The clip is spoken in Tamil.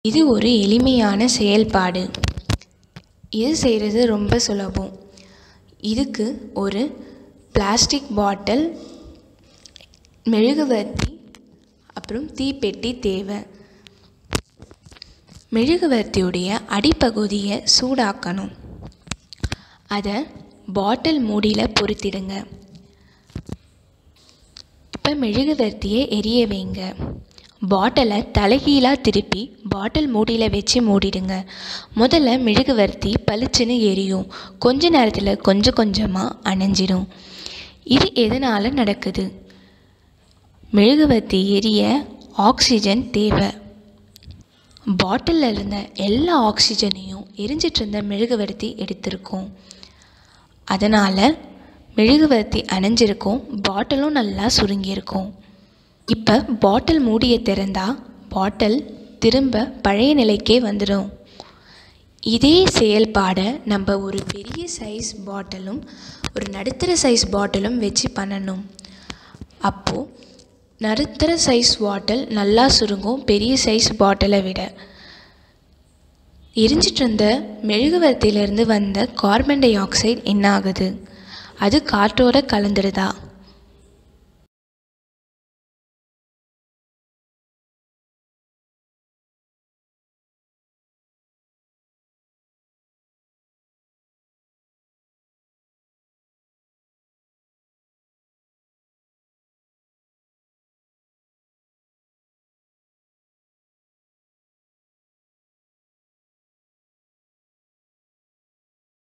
இது ஒரு எளிமையான செயல்பாடு இது செய்கிறது ரொம்ப சுலபம் இதுக்கு ஒரு பிளாஸ்டிக் பாட்டில் மெழுகுவர்த்தி அப்புறம் தீப்பெட்டி தேவை மெழுகுவர்த்தியுடைய அடிப்பகுதியை சூடாக்கணும் அதை பாட்டில் மூடியில் பொருத்திடுங்க இப்போ மெழுகுவர்த்தியை எரிய வைங்க பாட்டிலை தலைகீழாக திருப்பி பாட்டில் மூடியில் வச்சு மூடிடுங்க முதல்ல மெழுகுவர்த்தி பளிச்சுன்னு எரியும் கொஞ்ச நேரத்தில் கொஞ்சம் கொஞ்சமாக அணைஞ்சிடும் இது எதனால் நடக்குது மெழுகுவர்த்தி எரிய ஆக்சிஜன் தேவை பாட்டிலில் இருந்த எல்லா ஆக்சிஜனையும் எரிஞ்சிட்டு இருந்த மெழுகுவர்த்தி எடுத்திருக்கும் அதனால் மெழுகுவர்த்தி அணைஞ்சிருக்கும் பாட்டிலும் நல்லா சுருங்கியிருக்கும் இப்போ பாட்டில் மூடியை திறந்தா பாட்டில் திரும்ப பழைய நிலைக்கே வந்துடும் இதே செயல்பாடை நம்ம ஒரு பெரிய சைஸ் பாட்டிலும் ஒரு நடுத்தர சைஸ் பாட்டிலும் வச்சு பண்ணணும் அப்போது நடுத்தர சைஸ் பாட்டில் நல்லா சுருங்கும் பெரிய சைஸ் பாட்டிலை விட எரிஞ்சிட்டு இருந்த மெழுகுவர்த்தியிலேருந்து வந்த கார்பன் டை ஆக்சைடு என்ன ஆகுது அது காற்றோட கலந்துடுதா